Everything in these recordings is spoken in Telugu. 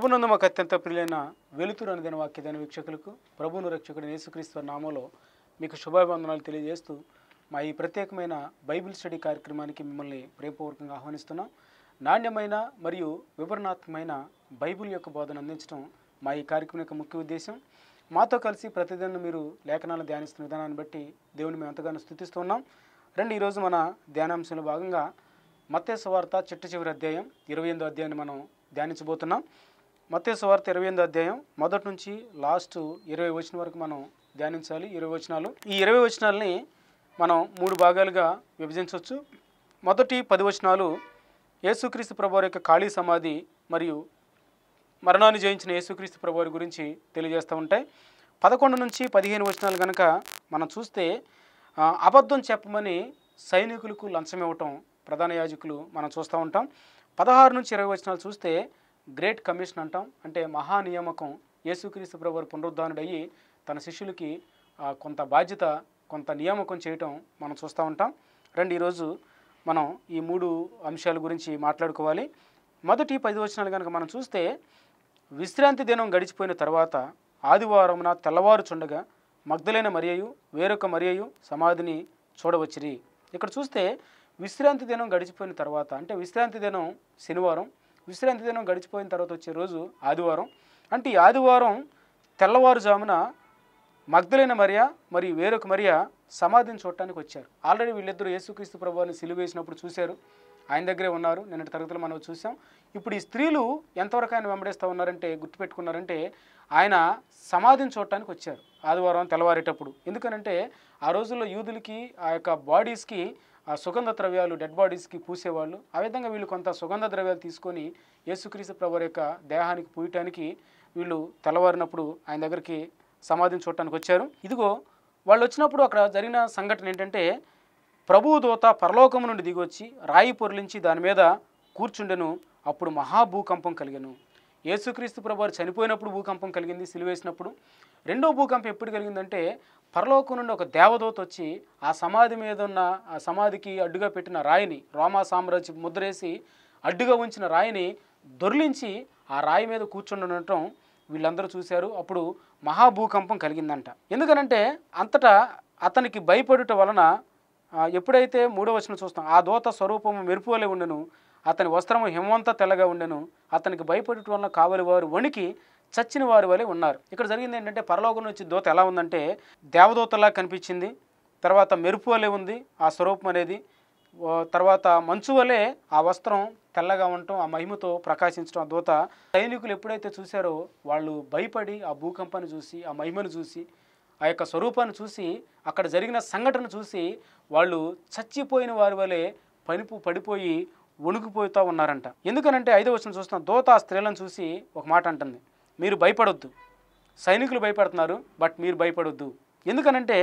ప్రభునందు మాకు అత్యంత ప్రియులైన వెలుతురు అనదైన వాక్యదైన వీక్షకులకు ప్రభువును రక్షకుడు యేసుక్రీస్తు నామంలో మీకు శుభాభివందనాలు తెలియజేస్తూ మా ఈ ప్రత్యేకమైన బైబిల్ స్టడీ కార్యక్రమానికి మిమ్మల్ని ప్రేమపూర్వకంగా ఆహ్వానిస్తున్నాం నాణ్యమైన మరియు వివరణాత్మకమైన బైబిల్ యొక్క బోధన అందించడం మా ఈ కార్యక్రమం యొక్క ముఖ్య ఉద్దేశం మాతో కలిసి ప్రతిదినం మీరు లేఖనాలు ధ్యానిస్తున్న విధానాన్ని బట్టి దేవుని మేము ఎంతగానో స్థుతిస్తున్నాం రండి ఈరోజు మన ధ్యానాంశంలో భాగంగా మత్తేసు వార్త చిట్ట చివరి అధ్యాయం ఇరవై ఎనిమిదో అధ్యాయాన్ని మనం ధ్యానించబోతున్నాం మత్తేసు వార్త ఇరవై ఎనిమిదో అధ్యాయం మొదటి నుంచి లాస్ట్ ఇరవై వచనం వరకు మనం ధ్యానించాలి ఇరవై వచనాలు ఈ ఇరవై వచనాలని మనం మూడు భాగాలుగా విభజించవచ్చు మొదటి పది వచనాలు యేసుక్రీస్తు ప్రభువారి యొక్క ఖాళీ సమాధి మరియు మరణాన్ని జయించిన యేసుక్రీస్తు ప్రభువారి గురించి తెలియజేస్తూ ఉంటాయి పదకొండు నుంచి పదిహేను వచనాలు కనుక మనం చూస్తే ఆ, అబద్ధం చెప్పమని సైనికులకు లంచం ఇవ్వటం ప్రధాన యాజకులు మనం చూస్తూ ఉంటాం పదహారు నుంచి ఇరవై వచనాలు చూస్తే గ్రేట్ కమిషన్ అంటాం అంటే మహా నియామకం యేసుక్రీస్తు ప్రభువారు పునరుద్ధానుడయ్యి తన శిష్యులకి ఆ, కొంత బాధ్యత కొంత నియామకం చేయటం మనం చూస్తూ ఉంటాం రండి ఈరోజు మనం ఈ మూడు అంశాల గురించి మాట్లాడుకోవాలి మొదటి పది వచనాలు కనుక మనం చూస్తే విశ్రాంతి దినం గడిచిపోయిన తర్వాత ఆదివారమున తెల్లవారుచుండగా మగ్ధలైన మరియయు వేరొక మరియయు సమాధిని చూడవచ్చిరి ఇక్కడ చూస్తే విశ్రాంతి దినం గడిచిపోయిన తర్వాత అంటే విశ్రాంతి దినం శనివారం విశ్రాంతి దినం గడిచిపోయిన తర్వాత వచ్చే రోజు ఆదివారం అంటే ఈ ఆదివారం తెల్లవారుజామున మగ్ధులైన మరియ మరియు వేరొక మరియ సమాధిని చూడటానికి వచ్చారు ఆల్రెడీ వీళ్ళిద్దరూ యేసుక్రీస్తు ప్రభువాన్ని సిలువేసినప్పుడు చూశారు ఆయన దగ్గరే ఉన్నారు నిన్నటి తరగతిలో మనం చూసాం ఇప్పుడు ఈ స్త్రీలు ఎంతవరకు ఆయన వెంబడిస్తూ ఉన్నారంటే గుర్తుపెట్టుకున్నారంటే ఆయన సమాధిని చూడటానికి వచ్చారు ఆదివారం తెల్లవారేటప్పుడు ఎందుకనంటే ఆ రోజుల్లో యూదులకి ఆ యొక్క బాడీస్కి ఆ సుగంధ ద్రవ్యాలు డెడ్ బాడీస్కి పూసేవాళ్ళు ఆ విధంగా వీళ్ళు కొంత సుగంధ ద్రవ్యాలు తీసుకొని యేసుక్రీస్తు ప్రభు యొక్క దేహానికి పూయటానికి వీళ్ళు తెల్లవారినప్పుడు ఆయన దగ్గరికి సమాధిని చూడటానికి వచ్చారు ఇదిగో వాళ్ళు వచ్చినప్పుడు అక్కడ జరిగిన సంఘటన ఏంటంటే ప్రభువు దూత పరలోకము నుండి దిగొచ్చి రాయి పొరలించి దాని మీద కూర్చుండెను అప్పుడు మహాభూకంపం కలిగెను యేసుక్రీస్తు ప్రభు చనిపోయినప్పుడు భూకంపం కలిగింది సిలువేసినప్పుడు రెండో భూకంపం ఎప్పుడు కలిగిందంటే పరలోకం నుండి ఒక దేవదూత వచ్చి ఆ సమాధి మీద ఉన్న ఆ సమాధికి అడ్డుగా పెట్టిన రాయిని రోమా సామ్రాజ్య ముద్రేసి అడ్డుగా ఉంచిన రాయిని దొర్లించి ఆ రాయి మీద కూర్చుండి ఉండటం వీళ్ళందరూ చూశారు అప్పుడు మహాభూకంపం కలిగిందంట ఎందుకనంటే అంతటా అతనికి భయపడుట వలన ఆ, ఎప్పుడైతే మూడో వచనం చూస్తాం ఆ దూత స్వరూపము మెరుపు వలె ఉండెను అతని వస్త్రము హిమవంత తెల్లగా ఉండెను అతనికి భయపడటం వలన కావలి వారు వణికి చచ్చిన వారి వలె ఉన్నారు ఇక్కడ జరిగింది ఏంటంటే పరలోకం నుంచి దూత ఎలా ఉందంటే దేవదూతలా కనిపించింది తర్వాత మెరుపు వలె ఉంది ఆ స్వరూపం అనేది ఓ తర్వాత మంచు వలె ఆ వస్త్రం తెల్లగా ఉండటం ఆ మహిమతో ప్రకాశించడం ఆ దూత సైనికులు ఎప్పుడైతే చూశారో వాళ్ళు భయపడి ఆ భూకంపాన్ని చూసి ఆ మహిమను చూసి ఆ యొక్క స్వరూపాన్ని చూసి అక్కడ జరిగిన సంఘటన చూసి వాళ్ళు చచ్చిపోయిన వారి వలె పనిపు పడిపోయి వణుకుపోతూ ఉన్నారంట ఎందుకనంటే ఐదో వచనం చూస్తాం దోత ఆ స్త్రీలను చూసి ఒక మాట అంటుంది మీరు భయపడొద్దు సైనికులు భయపడుతున్నారు బట్ మీరు భయపడొద్దు ఎందుకనంటే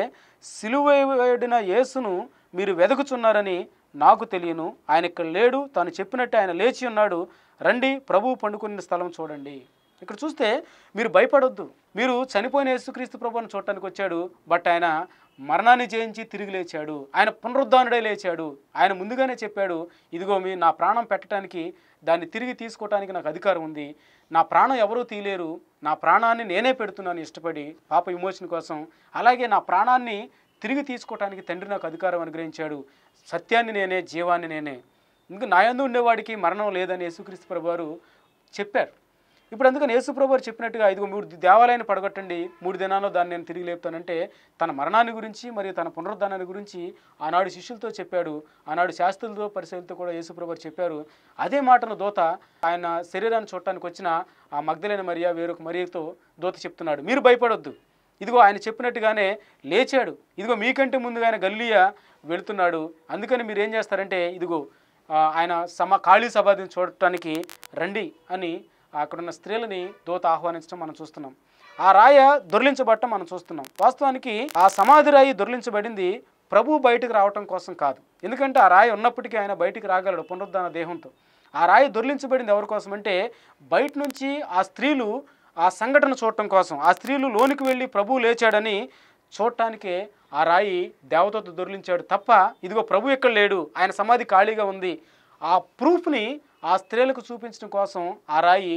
సిలువేడిన యేసును మీరు వెదకుచున్నారని నాకు తెలియను ఆయన ఇక్కడ లేడు తాను చెప్పినట్టు ఆయన లేచి ఉన్నాడు రండి ప్రభువు పండుకున్న స్థలం చూడండి ఇక్కడ చూస్తే మీరు భయపడొద్దు మీరు చనిపోయిన యేసుక్రీస్తు ప్రభువుని చూడటానికి వచ్చాడు బట్ ఆయన మరణాన్ని జయించి తిరిగి లేచాడు ఆయన పునరుద్ధానుడే లేచాడు ఆయన ముందుగానే చెప్పాడు ఇదిగో మీ నా ప్రాణం పెట్టడానికి దాన్ని తిరిగి తీసుకోవటానికి నాకు అధికారం ఉంది నా ప్రాణం ఎవరూ తీయలేరు నా ప్రాణాన్ని నేనే పెడుతున్నాను ఇష్టపడి పాప విమోచన కోసం అలాగే నా ప్రాణాన్ని తిరిగి తీసుకోవటానికి తండ్రి నాకు అధికారం అనుగ్రహించాడు సత్యాన్ని నేనే జీవాన్ని నేనే ఇంకా నా యందు ఉండేవాడికి మరణం లేదని యేసుక్రీస్తు ప్రభువారు చెప్పారు ఇప్పుడు అందుకని యేసుప్రభు వారు చెప్పినట్టుగా ఐదుగు మూడు దేవాలయాన్ని పడగొట్టండి మూడు దినాల్లో దాన్ని నేను తిరిగి లేపుతానంటే తన మరణాన్ని గురించి మరియు తన పునరుద్ధానాన్ని గురించి ఆనాడు శిష్యులతో చెప్పాడు ఆనాడు శాస్త్రులతో పరిశీలతో కూడా యేసుప్రభు వారు చెప్పారు అదే మాటను దోత ఆయన శరీరాన్ని చూడటానికి వచ్చిన ఆ మగ్ధలైన మరియా వేరొక మరియతో దోత చెప్తున్నాడు మీరు భయపడొద్దు ఇదిగో ఆయన చెప్పినట్టుగానే లేచాడు ఇదిగో మీకంటే ముందుగా ఆయన గల్లియా వెళుతున్నాడు అందుకని మీరు ఏం చేస్తారంటే ఇదిగో ఆ, ఆయన సమ ఖాళీ సమాధిని చూడటానికి రండి అని అక్కడున్న స్త్రీలని దూత ఆహ్వానించడం మనం చూస్తున్నాం ఆ రాయ దొర్లించబడటం మనం చూస్తున్నాం వాస్తవానికి ఆ సమాధి రాయి దొర్లించబడింది ప్రభు బయటకు రావటం కోసం కాదు ఎందుకంటే ఆ రాయి ఉన్నప్పటికీ ఆయన బయటికి రాగలడు పునరుద్ధాన దేహంతో ఆ రాయి దొర్లించబడింది ఎవరి కోసం అంటే బయట నుంచి ఆ స్త్రీలు ఆ సంఘటన చూడటం కోసం ఆ స్త్రీలు లోనికి వెళ్ళి ప్రభువు లేచాడని చూడటానికే ఆ రాయి దేవతతో దొరిలించాడు తప్ప ఇదిగో ప్రభు ఎక్కడ లేడు ఆయన సమాధి ఖాళీగా ఉంది ఆ ప్రూఫ్ని ఆ స్త్రీలకు చూపించడం కోసం ఆ రాయి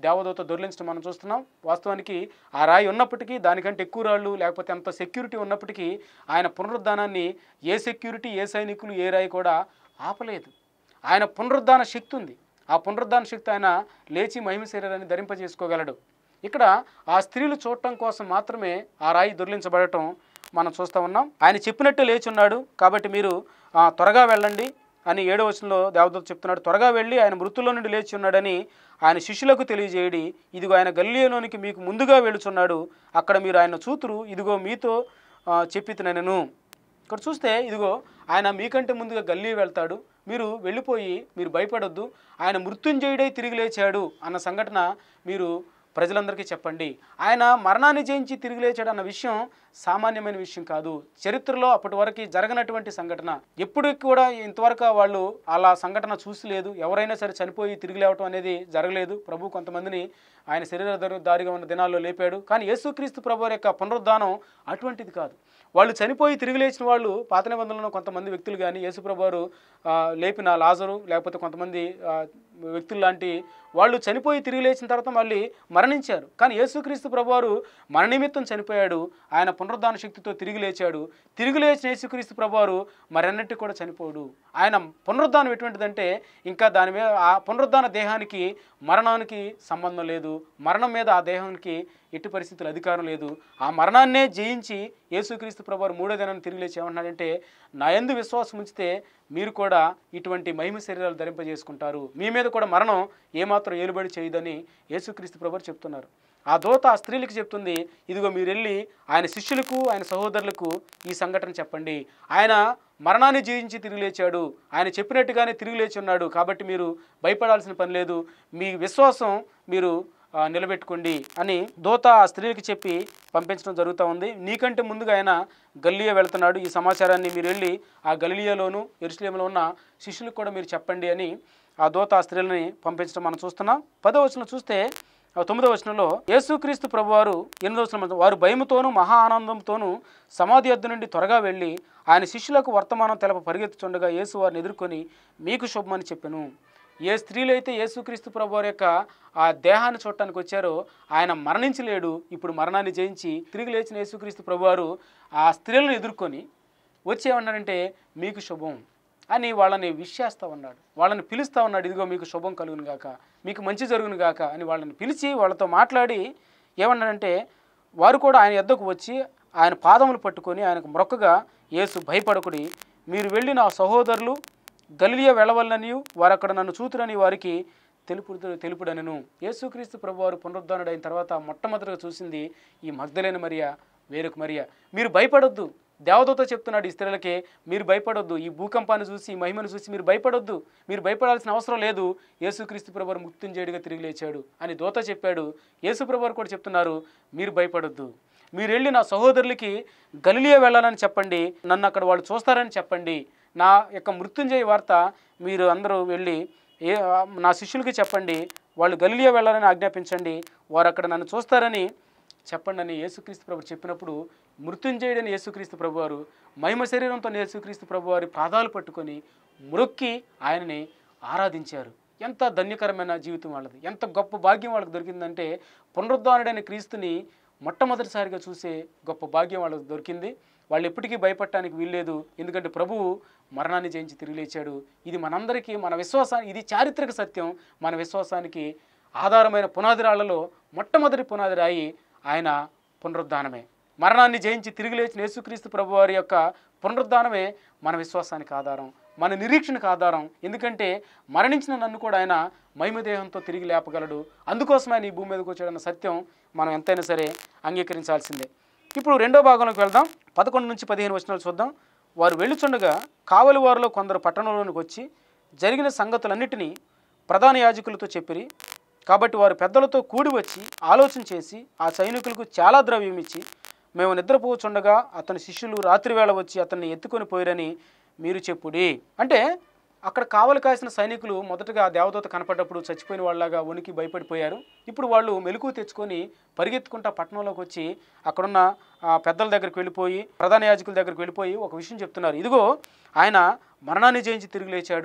దేవదూత దొరిలించడం మనం చూస్తున్నాం వాస్తవానికి ఆ రాయి ఉన్నప్పటికీ దానికంటే ఎక్కువ రాళ్ళు లేకపోతే అంత సెక్యూరిటీ ఉన్నప్పటికీ ఆయన పునరుద్ధానాన్ని ఏ సెక్యూరిటీ ఏ సైనికులు ఏ రాయి కూడా ఆపలేదు ఆయన పునరుద్ధాన శక్తి ఉంది ఆ పునరుద్ధాన శక్తి ఆయన లేచి మహిమ శరీరాన్ని ధరింపజేసుకోగలడు ఇక్కడ ఆ స్త్రీలు చూడటం కోసం మాత్రమే ఆ రాయి దొరిలించబడటం మనం చూస్తూ ఉన్నాం ఆయన చెప్పినట్టు లేచి ఉన్నాడు కాబట్టి మీరు ఆ, త్వరగా వెళ్ళండి అని ఏడో వచనంలో దేవదూత చెప్తున్నాడు త్వరగా వెళ్ళి ఆయన మృతుల్లో నుండి లేచి ఉన్నాడని ఆయన శిష్యులకు తెలియజేయడి ఇదిగో ఆయన గల్లియలోనికి మీకు ముందుగా వెళుచున్నాడు అక్కడ మీరు ఆయన చూతురు ఇదిగో మీతో చెప్పితనను ఇక్కడ చూస్తే ఇదిగో ఆయన మీకంటే ముందుగా గల్లీ వెళ్తాడు మీరు వెళ్ళిపోయి మీరు భయపడొద్దు ఆయన మృత్యుంజయుడై తిరిగి లేచాడు అన్న సంఘటన మీరు ప్రజలందరికీ చెప్పండి ఆయన మరణాన్ని జయించి తిరిగి లేచాడు అన్న విషయం సామాన్యమైన విషయం కాదు చరిత్రలో అప్పటి వరకు జరగనటువంటి సంఘటన ఎప్పుడు కూడా ఇంతవరకు వాళ్ళు అలా సంఘటన చూసి లేదు ఎవరైనా సరే చనిపోయి తిరిగి లేవటం అనేది జరగలేదు ప్రభు కొంతమందిని ఆయన శరీర దారి- దారిగా ఉన్న దినాల్లో లేపాడు కానీ యేసుక్రీస్తు ప్రభు వారి యొక్క పునరుద్ధానం అటువంటిది కాదు వాళ్ళు చనిపోయి తిరిగి లేచిన వాళ్ళు పాత నిబంధనలో కొంతమంది వ్యక్తులు కానీ యేసుప్రభు వారు ఆ, లేపిన లాజరు లేకపోతే కొంతమంది ఆ, వ్యక్తులు లాంటి వాళ్ళు చనిపోయి తిరిగి లేచిన తర్వాత మళ్ళీ మరణించారు కానీ యేసుక్రీస్తు ప్రభువారు మన నిమిత్తం చనిపోయాడు ఆయన పునరుద్ధాన శక్తితో తిరిగి లేచాడు తిరిగి లేచిన యేసుక్రీస్తు ప్రభువారు మరన్నిటి కూడా చనిపోడు ఆయన పునరుద్ధానం ఎటువంటిదంటే ఇంకా దాని మీద ఆ పునరుద్ధాన దేహానికి మరణానికి సంబంధం లేదు మరణం మీద ఆ దేహానికి ఎట్టి పరిస్థితులు అధికారం లేదు ఆ మరణాన్నే జయించి యేసుక్రీస్తు ప్రభువారు మూడో దినాన్ని తిరిగి లేచి ఏమంటున్నాడంటే నా యందు విశ్వాసం ఉంచితే మీరు కూడా ఇటువంటి మహిమ శరీరాలు ధరింపజేసుకుంటారు మీ మీద కూడా మరణం ఏమాత్రం ఏలుబడి చేయదని యేసుక్రీస్తు ప్రభువారు చెప్తున్నారు ఆ దోత ఆ స్త్రీలకు చెప్తుంది ఇదిగో మీరు వెళ్ళి ఆయన శిష్యులకు ఆయన సహోదరులకు ఈ సంఘటన చెప్పండి ఆయన మరణాన్ని జీవించి తిరిగి లేచాడు ఆయన చెప్పినట్టుగానే తిరిగి లేచి ఉన్నాడు కాబట్టి మీరు భయపడాల్సిన పని లేదు మీ విశ్వాసం మీరు ఆ, నిలబెట్టుకోండి అని దోత ఆ స్త్రీలకు చెప్పి పంపించడం జరుగుతూ ఉంది నీకంటే ముందుగా ఆయన గల్లియా వెళ్తున్నాడు ఈ సమాచారాన్ని మీరు వెళ్ళి ఆ గలిలియాలోను ఎరుసలేంలో ఉన్న శిష్యులకు కూడా మీరు చెప్పండి అని ఆ దోత ఆ స్త్రీలని పంపించడం మనం చూస్తున్నాం పదో వచనం చూస్తే ఆ తొమ్మిదో వచనంలో యేసుక్రీస్తు ప్రభువారు ఎనిమిదో వచనం వారు భయముతోనూ మహా ఆనందంతోనూ సమాధి అద్దు నుండి త్వరగా వెళ్ళి ఆయన శిష్యులకు వర్తమానం తెలప పరిగెత్తుచుండగా యేసు వారిని ఎదుర్కొని మీకు శుభమని చెప్పాను ఏ స్త్రీలు అయితే యేసుక్రీస్తు ప్రభు వారి యొక్క ఆ దేహాన్ని చూడటానికి వచ్చారో ఆయన మరణించలేడు ఇప్పుడు మరణాన్ని జయించి తిరిగి లేచిన యేసుక్రీస్తు ప్రభువారు ఆ స్త్రీలను ఎదుర్కొని వచ్చి ఏమన్నాడంటే మీకు శుభం అని వాళ్ళని విష్ చేస్తా ఉన్నాడు వాళ్ళని పిలుస్తా ఉన్నాడు ఇదిగో మీకు శుభం కలుగును గాక మీకు మంచి జరుగును గాక అని వాళ్ళని పిలిచి వాళ్ళతో మాట్లాడి ఏమన్నాడంటే వారు కూడా ఆయన యొద్దకు వచ్చి ఆయన పాదములు పట్టుకొని ఆయనకు మొక్కగా యేసు భయపడకుడి మీరు వెళ్ళి నా సహోదరులు గలిలియ వెళ్ళవలనని వారు అక్కడ నన్ను చూతురని వారికి తెలుపు తెలుపుడనను యేసుక్రీస్తు ప్రభువారు పునరుద్ధరణుడైన తర్వాత మొట్టమొదటిగా చూసింది ఈ మగ్ధలేని మరియా వేరొక మరియా మీరు భయపడొద్దు దేవదూత చెప్తున్నాడు ఈ స్త్రీలకే మీరు భయపడొద్దు ఈ భూకంపాన్ని చూసి ఈ మహిమను చూసి మీరు భయపడొద్దు మీరు భయపడాల్సిన అవసరం లేదు యేసుక్రీస్తు ప్రభువారు మృత్యుంజయుడిగా తిరిగి లేచాడు అని దూత చెప్పాడు యేసు ప్రభువారు కూడా చెప్తున్నారు మీరు భయపడొద్దు మీరు వెళ్ళి నా సహోదరులకి గలిలియా వెళ్ళాలని చెప్పండి నన్ను అక్కడ వాళ్ళు చూస్తారని చెప్పండి నా యొక్క మృత్యుంజయ వార్త మీరు అందరూ వెళ్ళి ఏ నా శిష్యులకి చెప్పండి వాళ్ళు గలిలియా వెళ్ళాలని ఆజ్ఞాపించండి వారు అక్కడ నన్ను చూస్తారని చెప్పండి అని యేసుక్రీస్తు ప్రభు చెప్పినప్పుడు మృత్యుంజయుడని యేసుక్రీస్తు ప్రభు వారు మహిమ శరీరంతో యేసుక్రీస్తు ప్రభు వారి పాదాలు పట్టుకొని మ్రొక్కి ఆయనని ఆరాధించారు ఎంత ధన్యకరమైన జీవితం వాళ్ళది ఎంత గొప్ప భాగ్యం వాళ్ళకి దొరికిందంటే పునరుద్ధానుడైన క్రీస్తుని మొట్టమొదటిసారిగా చూసే గొప్ప భాగ్యం వాళ్ళకి దొరికింది వాళ్ళు ఎప్పటికీ భయపడటానికి వీల్లేదు ఎందుకంటే ప్రభువు మరణాన్ని జయించి తిరిగి లేచాడు ఇది మనందరికీ మన విశ్వాసానికి ఇది చారిత్రక సత్యం మన విశ్వాసానికి ఆధారమైన పునాది రాళ్లలో మొట్టమొదటి పునాది రాయి ఆయన పునరుద్ధానమే మరణాన్ని జయించి తిరిగి లేచిన యేసుక్రీస్తు ప్రభు వారి యొక్క పునరుద్ధానమే మన విశ్వాసానికి ఆధారం మన నిరీక్షణకు ఆధారం ఎందుకంటే మరణించిన నన్ను కూడా ఆయన మహిమదేహంతో తిరిగి లేపగలడు అందుకోసమే ఆయన ఈ భూమి మీదకి వచ్చాడన్న సత్యం మనం ఎంతైనా సరే అంగీకరించాల్సిందే ఇప్పుడు రెండో భాగంలోకి వెళ్దాం పదకొండు నుంచి పదిహేను వచనాలు చూద్దాం వారు వెళ్ళుచుండగా కావలి వారిలో కొందరు పట్టణంలోనికి వచ్చి జరిగిన సంగతులన్నిటినీ ప్రధాన యాజకులతో చెప్పిరి కాబట్టి వారు పెద్దలతో కూడి వచ్చి ఆలోచన చేసి ఆ సైనికులకు చాలా ద్రవ్యం ఇచ్చి మేము నిద్రపోచుండగా అతని శిష్యులు రాత్రివేళ వచ్చి అతన్ని ఎత్తుకొని పోయిరని మీరు చెప్పుడి అంటే అక్కడ కావలి కాసిన సైనికులు మొదటగా ఆ దేవదూత కనపడ్డప్పుడు చచ్చిపోయిన వాళ్ళలాగా వణికి భయపడిపోయారు ఇప్పుడు వాళ్ళు మెలకు తెచ్చుకొని పరిగెత్తుకుంటా పట్టణంలోకి వచ్చి అక్కడున్న ఆ, పెద్దల దగ్గరికి వెళ్ళిపోయి ప్రధాన యాజకుల దగ్గరికి వెళ్ళిపోయి ఒక విషయం చెప్తున్నారు ఇదిగో ఆయన మరణాన్ని జయించి తిరిగి లేచాడు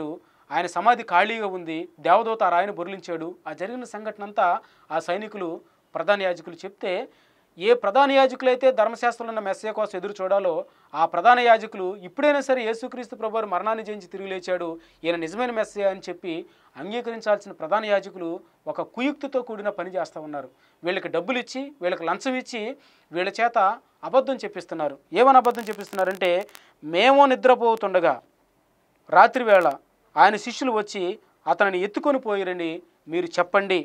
ఆయన సమాధి ఖాళీగా ఉంది దేవదూత ఆ రాయిని బొర్లించాడు ఆ జరిగిన సంఘటన అంతా ఆ సైనికులు ప్రధాన యాజకులు చెప్తే ఏ ప్రధాన యాజకులైతే ధర్మశాస్త్రంలో ఉన్న మెస్సే కోసం ఎదురు చూడాలో ఆ ప్రధాన యాజకులు ఇప్పుడైనా సరే యేసుక్రీస్తు ప్రభువారు మరణాన్ని జయించి తిరిగి లేచాడు ఈయన నిజమైన మెస్సే అని చెప్పి అంగీకరించాల్సిన ప్రధాన యాజకులు ఒక కుయుక్తితో కూడిన పని చేస్తూ ఉన్నారు వీళ్ళకి డబ్బులు ఇచ్చి వీళ్ళకి లంచం ఇచ్చి వీళ్ళ చేత అబద్ధం చెప్పిస్తున్నారు ఏమని అబద్ధం చెప్పిస్తున్నారంటే మేము నిద్రపోతుండగా రాత్రి వేళ ఆయన శిష్యులు వచ్చి అతనిని ఎత్తుకొని పోయిరని మీరు చెప్పండి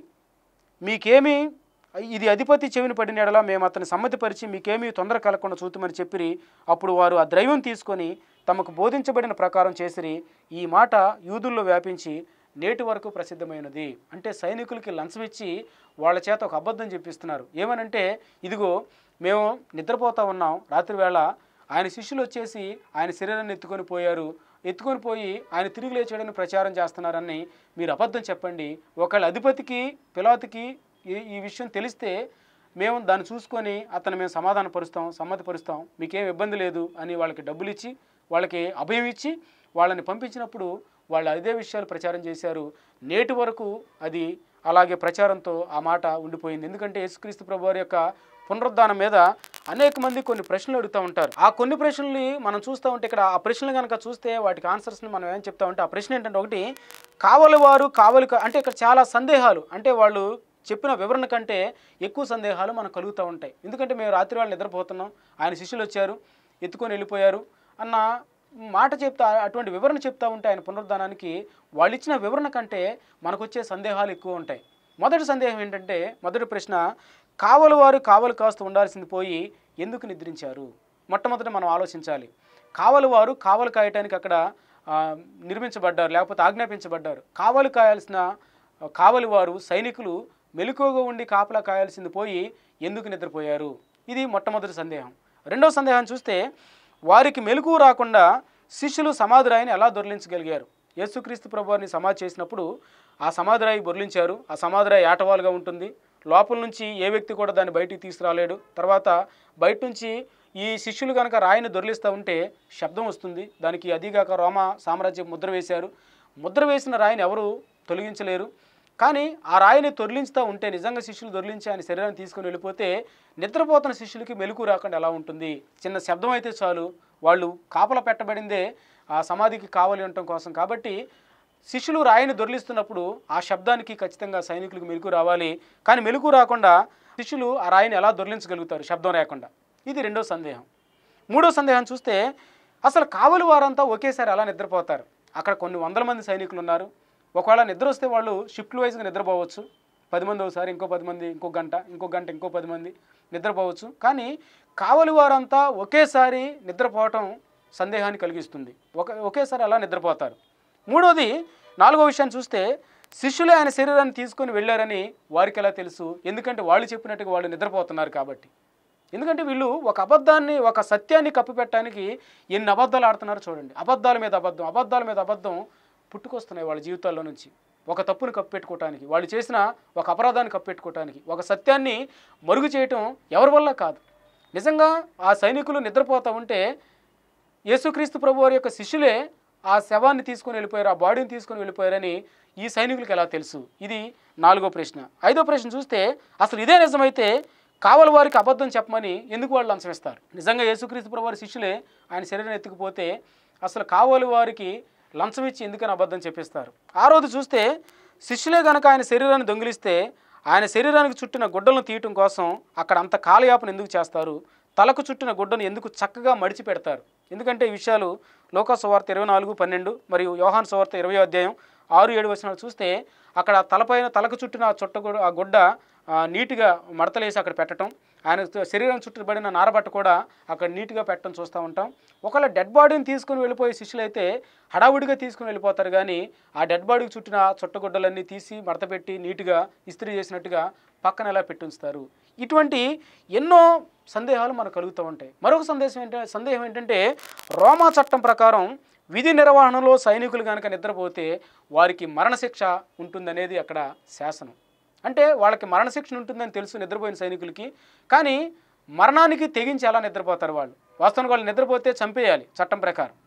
మీకేమీ ఇది అధిపతి చెవిని పడిన ఎడలా మేము అతని సమ్మతిపరిచి మీకేమీ తొందర కలగకుండా చూద్దామని చెప్పిరి అప్పుడు వారు ఆ ద్రైవం తీసుకొని తమకు బోధించబడిన ప్రకారం చేసిరి ఈ మాట యూదుల్లో వ్యాపించి నేటి వరకు ప్రసిద్ధమైనది అంటే సైనికులకి లంచం ఇచ్చి వాళ్ళ చేత ఒక అబద్ధం చెప్పిస్తున్నారు ఏమనంటే ఇదిగో మేము నిద్రపోతా ఉన్నాం రాత్రి వేళ ఆయన శిష్యులు వచ్చేసి ఆయన శరీరాన్ని ఎత్తుకొని పోయారు ఎత్తుకొని పోయి ఆయన తిరిగి లేచాడని ప్రచారం చేస్తున్నారని మీరు అబద్ధం చెప్పండి ఒకళ్ళ అధిపతికి పిలాతికి ఈ ఈ విషయం తెలిస్తే మేము దాన్ని చూసుకొని అతను మేము సమాధానపరుస్తాం సమ్మతిపరుస్తాం మీకేం ఇబ్బంది లేదు అని వాళ్ళకి డబ్బులు ఇచ్చి వాళ్ళకి అభయం ఇచ్చి వాళ్ళని పంపించినప్పుడు వాళ్ళు అదే విషయాలు ప్రచారం చేశారు నేటి వరకు అది అలాగే ప్రచారంతో ఆ మాట ఉండిపోయింది ఎందుకంటే యేసుక్రీస్తు ప్రభు వారి యొక్క పునరుద్ధానం మీద అనేక మంది కొన్ని ప్రశ్నలు అడుగుతూ ఉంటారు ఆ కొన్ని ప్రశ్నల్ని మనం చూస్తూ ఉంటే ఇక్కడ ఆ ప్రశ్నలు కనుక చూస్తే వాటికి ఆన్సర్స్ని మనం ఏం చెప్తా ఉంటే ఆ ప్రశ్న ఏంటంటే ఒకటి కావలి వారు కావలి కా- అంటే ఇక్కడ చాలా సందేహాలు అంటే వాళ్ళు చెప్పిన వివరణ కంటే ఎక్కువ సందేహాలు మనకు కలుగుతూ ఉంటాయి ఎందుకంటే మేము రాత్రి వాళ్ళు నిద్రపోతున్నాం ఆయన శిష్యులు వచ్చారు ఎత్తుకొని వెళ్ళిపోయారు అన్న మాట చెప్తా అటువంటి వివరణ చెప్తా ఉంటే ఆయన పునరుద్ధానానికి వాళ్ళు ఇచ్చిన వివరణ కంటే మనకు వచ్చే సందేహాలు ఎక్కువ ఉంటాయి మొదటి సందేహం ఏంటంటే మొదటి ప్రశ్న కావలి వారు కావలి కాస్తూ ఉండాల్సింది పోయి ఎందుకు నిద్రించారు మొట్టమొదట మనం ఆలోచించాలి కావలి వారు కావలి కాయటానికి అక్కడ ఆ, నిర్మించబడ్డారు లేకపోతే ఆజ్ఞాపించబడ్డారు కావలి కాయాల్సిన ఆ, కావలి వారు సైనికులు మెలకువగా ఉండి కాపలా కాయాల్సింది పోయి ఎందుకు నిద్రపోయారు ఇది మొట్టమొదటి సందేహం రెండో సందేహం చూస్తే వారికి మెలకువ రాకుండా శిష్యులు సమాధి రాయిని ఎలా దొర్లించగలిగారు యేసుక్రీస్తు ప్రభువారిని సమాధి చేసినప్పుడు ఆ సమాధి రాయి బొర్లించారు ఆ సమాధి రాయి ఏటవాలుగా ఉంటుంది లోపల నుంచి ఏ వ్యక్తి కూడా దాన్ని బయటికి తీసుకురాలేడు తర్వాత బయట నుంచి ఈ శిష్యులు కనుక రాయిని దొర్లిస్తూ ఉంటే శబ్దం వస్తుంది దానికి అదిగాక రోమ సామ్రాజ్యం ముద్ర వేశారు ముద్ర వేసిన రాయిని ఎవరు తొలగించలేరు కానీ ఆ రాయిని దొర్లించుతూ ఉంటే నిజంగా శిష్యులు దొర్లించి ఆయన శరీరాన్ని తీసుకొని వెళ్ళిపోతే నిద్రపోతున్న శిష్యులకి మెలకు రాకుండా ఎలా ఉంటుంది చిన్న శబ్దం అయితే చాలు వాళ్ళు కాపల పెట్టబడిందే ఆ సమాధికి కావాలి ఉండటం కోసం కాబట్టి శిష్యులు రాయిని దొర్లిస్తున్నప్పుడు ఆ శబ్దానికి ఖచ్చితంగా సైనికులకు మెలకు రావాలి కానీ మెలకు రాకుండా శిష్యులు ఆ రాయిని ఎలా దొర్లించగలుగుతారు శబ్దం లేకుండా ఇది రెండో సందేహం మూడో సందేహం చూస్తే అసలు కావలి వారంతా ఒకేసారి అలా నిద్రపోతారు అక్కడ కొన్ని వందల మంది సైనికులు ఉన్నారు ఒకవేళ నిద్ర వస్తే వాళ్ళు షిఫ్ట్ వైజ్గా నిద్రపోవచ్చు పది మంది ఒకసారి ఇంకో పది మంది ఇంకో గంట ఇంకో గంట ఇంకో పది మంది నిద్రపోవచ్చు కానీ కావలి వారంతా ఒకేసారి నిద్రపోవటం సందేహాన్ని కలిగిస్తుంది ఒక ఒకేసారి అలా నిద్రపోతారు మూడోది నాలుగో విషయాన్ని చూస్తే శిష్యులే ఆయన శరీరాన్ని తీసుకొని వెళ్ళారని వారికి ఎలా తెలుసు ఎందుకంటే వాళ్ళు చెప్పినట్టుగా వాళ్ళు నిద్రపోతున్నారు కాబట్టి ఎందుకంటే వీళ్ళు ఒక అబద్ధాన్ని ఒక సత్యాన్ని కప్పిపెట్టడానికి ఎన్ని అబద్ధాలు ఆడుతున్నారో చూడండి అబద్ధాల మీద అబద్ధం అబద్ధాల మీద అబద్ధం పుట్టుకొస్తున్నాయి వాళ్ళ జీవితాల్లో నుంచి ఒక తప్పుని కప్పెట్టుకోవటానికి వాళ్ళు చేసిన ఒక అపరాధాన్ని కప్పెట్టుకోవటానికి ఒక సత్యాన్ని మరుగు చేయటం ఎవరి వల్ల కాదు నిజంగా ఆ సైనికులు నిద్రపోతూ ఉంటే యేసుక్రీస్తు ప్రభు వారి యొక్క శిష్యులే ఆ శవాన్ని తీసుకొని వెళ్ళిపోయారు ఆ బాడీని తీసుకొని వెళ్ళిపోయారని ఈ సైనికులకు ఎలా తెలుసు ఇది నాలుగో ప్రశ్న ఐదో ప్రశ్న చూస్తే అసలు ఇదే నిజమైతే కావలి వారికి అబద్ధం చెప్పమని ఎందుకు వాళ్ళు లంచం ఇస్తారు నిజంగా యేసుక్రీస్తు ప్రభు వారి శిష్యులే ఆయన శరీరం ఎత్తుకుపోతే అసలు కావలి వారికి లంచం ఇచ్చి ఎందుకని అబద్ధం చెప్పిస్తారు ఆ రోజు చూస్తే శిష్యులే కనుక ఆయన శరీరాన్ని దొంగిలిస్తే ఆయన శరీరానికి చుట్టిన గుడ్డలను తీయటం కోసం అక్కడ అంత కాలయాపన ఎందుకు చేస్తారు తలకు చుట్టిన గుడ్డను ఎందుకు చక్కగా మడిచి పెడతారు ఎందుకంటే ఈ విషయాలు లోకా సువార్త ఇరవై నాలుగు పన్నెండు మరియు యోహాన్ సువార్త ఇరవై అధ్యాయం ఆరు ఏడు వచనాలు చూస్తే అక్కడ తలపైన తలకు చుట్టిన ఆ చుట్ట గుడ్డ- ఆ గుడ్డ ఆ, నీట్గా మడతలేసి అక్కడ పెట్టడం ఆయన శరీరం చుట్టబడిన నారబట్ట కూడా అక్కడ నీట్గా పెట్టడం చూస్తూ ఉంటాం ఒకవేళ డెడ్ బాడీని తీసుకుని వెళ్ళిపోయే శిష్యులు అయితే హడావుడిగా తీసుకుని వెళ్ళిపోతారు కానీ ఆ డెడ్ బాడీకి చుట్టిన చుట్టగుడ్డలన్నీ తీసి మడతపెట్టి నీట్గా ఇస్త్రీ చేసినట్టుగా పక్కన ఎలా పెట్టి ఉంచుతారు ఇటువంటి ఎన్నో సందేహాలు మనకు కలుగుతూ ఉంటాయి మరొక సందేశం ఏంటంటే సందేహం ఏంటంటే రోమా చట్టం ప్రకారం విధి నిర్వహణలో సైనికులు కనుక నిద్రపోతే వారికి మరణశిక్ష ఉంటుందనేది అక్కడ శాసనం అంటే వాళ్ళకి మరణశిక్ష ఉంటుందని తెలుసు నిద్రపోయిన సైనికులకి కానీ మరణానికి తెగించి ఎలా నిద్రపోతారు వాళ్ళు వాస్తవానికి వాళ్ళు నిద్రపోతే చంపేయాలి చట్టం ప్రకారం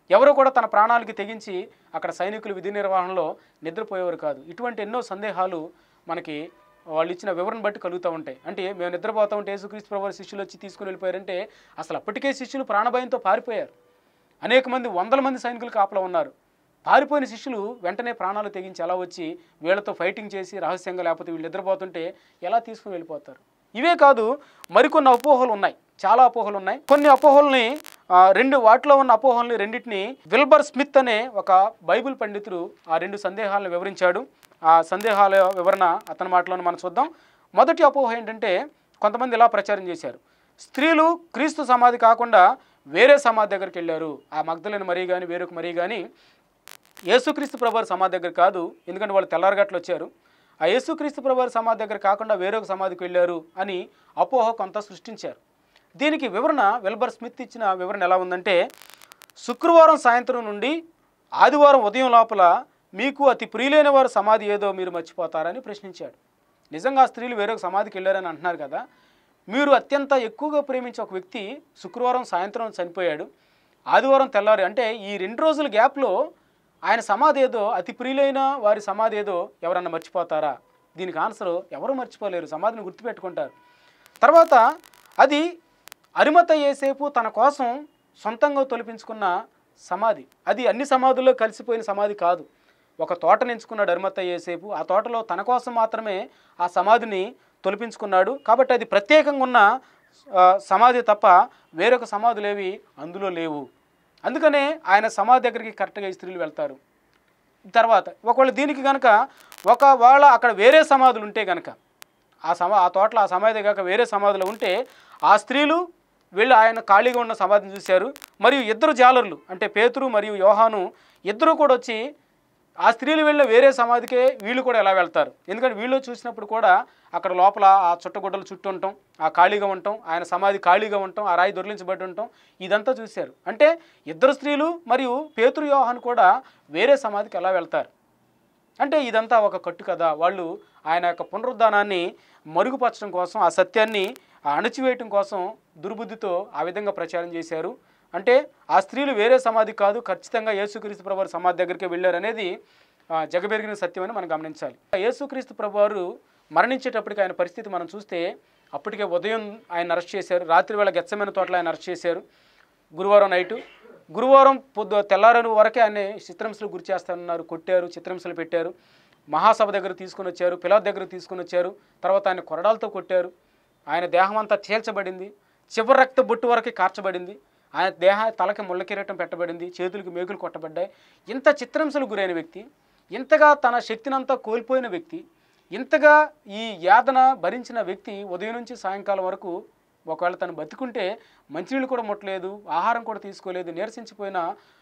ఎవరు కూడా తన ప్రాణాలకి తెగించి అక్కడ సైనికులు విధి నిర్వహణలో నిద్రపోయేవారు కాదు ఇటువంటి ఎన్నో సందేహాలు మనకి వాళ్ళు ఇచ్చిన వివరణ బట్టి కలుగుతూ ఉంటాయి అంటే మేము నిద్రపోతా ఉంటే యేసుక్రీస్తు ప్రభు శిష్యులు వచ్చి తీసుకుని వెళ్ళిపోయారంటే అసలు అప్పటికే శిష్యులు ప్రాణభయంతో పారిపోయారు అనేక మంది వందల మంది సైనికులు కాపలా ఉన్నారు పారిపోయిన శిష్యులు వెంటనే ప్రాణాలు తెగించి ఎలా వచ్చి వీళ్ళతో ఫైటింగ్ చేసి రహస్యంగా లేకపోతే వీళ్ళు నిద్రపోతుంటే ఎలా తీసుకుని వెళ్ళిపోతారు ఇవే కాదు మరికొన్ని అపోహలు ఉన్నాయి చాలా అపోహలు ఉన్నాయి కొన్ని అపోహల్ని ఆ, రెండు వాటిలో ఉన్న అపోహల్ని రెండింటిని విల్బర్ స్మిత్ అనే ఒక బైబిల్ పండితుడు ఆ రెండు సందేహాలను వివరించాడు ఆ సందేహాల వివరణ అతని మాటలోనే మనం చూద్దాం మొదటి అపోహ ఏంటంటే కొంతమంది ఇలా ప్రచారం చేశారు స్త్రీలు క్రీస్తు సమాధి కాకుండా వేరే సమాధి దగ్గరికి వెళ్ళారు ఆ మగ్ధులైన మరీ కానీ వేరొక మరీ కానీ యేసుక్రీస్తు ప్రభువారి సమాధి దగ్గర కాదు ఎందుకంటే వాళ్ళు తెల్లారగట్లు వచ్చారు ఆ యేసుక్రీస్తు ప్రభువారి సమాధి దగ్గర కాకుండా వేరొక సమాధికి వెళ్ళారు అని అపోహ కొంత సృష్టించారు దీనికి వివరణ వెల్బర్ స్మిత్ ఇచ్చిన వివరణ ఎలా ఉందంటే శుక్రవారం సాయంత్రం నుండి ఆదివారం ఉదయం లోపల మీకు అతి ప్రియులైన వారు సమాధి ఏదో మీరు మర్చిపోతారని ప్రశ్నించాడు నిజంగా ఆ స్త్రీలు వేరొక సమాధికి వెళ్ళారని అంటున్నారు కదా మీరు అత్యంత ఎక్కువగా ప్రేమించే ఒక వ్యక్తి శుక్రవారం సాయంత్రం చనిపోయాడు ఆదివారం తెల్లారి అంటే ఈ రెండు రోజుల గ్యాప్లో ఆయన సమాధి ఏదో అతి ప్రియులైన వారి సమాధి ఏదో ఎవరన్నా మర్చిపోతారా దీనికి ఆన్సర్ ఎవరు మర్చిపోలేరు సమాధిని గుర్తుపెట్టుకుంటారు తర్వాత అది అరిమత ఏసేపు తన కోసం సొంతంగా తొలిపించుకున్న సమాధి అది అన్ని సమాధుల్లో కలిసిపోయిన సమాధి కాదు ఒక తోటని ఎంచుకున్నాడు అరిమత ఏసేపు ఆ తోటలో తన కోసం మాత్రమే ఆ సమాధిని తొలిపించుకున్నాడు కాబట్టి అది ప్రత్యేకంగా ఉన్న ఆ, సమాధి తప్ప వేరొక సమాధులు ఏవి అందులో లేవు అందుకనే ఆయన సమాధి దగ్గరికి కరెక్ట్గా ఈ స్త్రీలు వెళ్తారు తర్వాత ఒకవేళ దీనికి కనుక ఒకవేళ అక్కడ వేరే సమాధులు ఉంటే కనుక ఆ సమా ఆ తోటలో ఆ సమాధి కాక వేరే సమాధులు ఉంటే ఆ స్త్రీలు వీళ్ళు ఆయన ఖాళీగా ఉన్న సమాధిని చూశారు మరియు ఇద్దరు జాలర్లు అంటే పేతురు మరియు యోహాను ఇద్దరు కూడా వచ్చి ఆ స్త్రీలు వెళ్ళిన వేరే సమాధికే వీళ్ళు కూడా ఎలా వెళ్తారు ఎందుకంటే వీళ్ళు చూసినప్పుడు కూడా అక్కడ లోపల ఆ చుట్టగుడ్డలు చుట్టూ ఉంటాం ఆ ఖాళీగా ఉంటాం ఆయన సమాధి ఖాళీగా ఉంటాం ఆ రాయి దొరిలించబడి ఉంటాం ఇదంతా చూశారు అంటే ఇద్దరు స్త్రీలు మరియు పేతురు యోహాను కూడా వేరే సమాధికి ఎలా వెళ్తారు అంటే ఇదంతా ఒక కట్టు కదా వాళ్ళు ఆయన యొక్క పునరుద్ధానాన్ని మరుగుపరచడం కోసం ఆ సత్యాన్ని ఆ అణచివేయటం కోసం దుర్బుద్ధితో ఆ విధంగా ప్రచారం చేశారు అంటే ఆ స్త్రీలు వేరే సమాధి కాదు ఖచ్చితంగా యేసుక్రీస్తు ప్రభువారు సమాధి దగ్గరికి వెళ్ళారనేది ఆ, జగబెరిగిన సత్యం అని మనం గమనించాలి యేసుక్రీస్తు ప్రభువారు మరణించేటప్పటికి ఆయన పరిస్థితి మనం చూస్తే అప్పటికే ఉదయం ఆయన అరెస్ట్ చేశారు రాత్రి వేళ గెచ్చమైన తోటలో ఆయన అరెస్ట్ చేశారు గురువారం నైటు గురువారం పొద్దు తెల్లారని వరకే ఆయన చిత్రహింసలు గురి చేస్తానన్నారు కొట్టారు చిత్రహింసలు పెట్టారు మహాసభ దగ్గర తీసుకుని వచ్చారు పిల్లల దగ్గర తీసుకుని వచ్చారు తర్వాత ఆయన కొరడాలతో కొట్టారు ఆయన దేహం అంతా చీల్చబడింది చివరి రక్త బొట్టు వరకు కార్చబడింది ఆయన దేహ తలకి ముళ్ళ కిరీటం పెట్టబడింది చేతులకు మేకులు కొట్టబడ్డాయి ఇంత చిత్రహింసలు గురైన వ్యక్తి ఇంతగా తన శక్తినంతా కోల్పోయిన వ్యక్తి ఇంతగా ఈ యాతన భరించిన వ్యక్తి ఉదయం నుంచి సాయంకాలం వరకు ఒకవేళ తను బతికుంటే మంచినీళ్ళు కూడా ముట్టలేదు ఆహారం కూడా తీసుకోలేదు నీరసించిపోయిన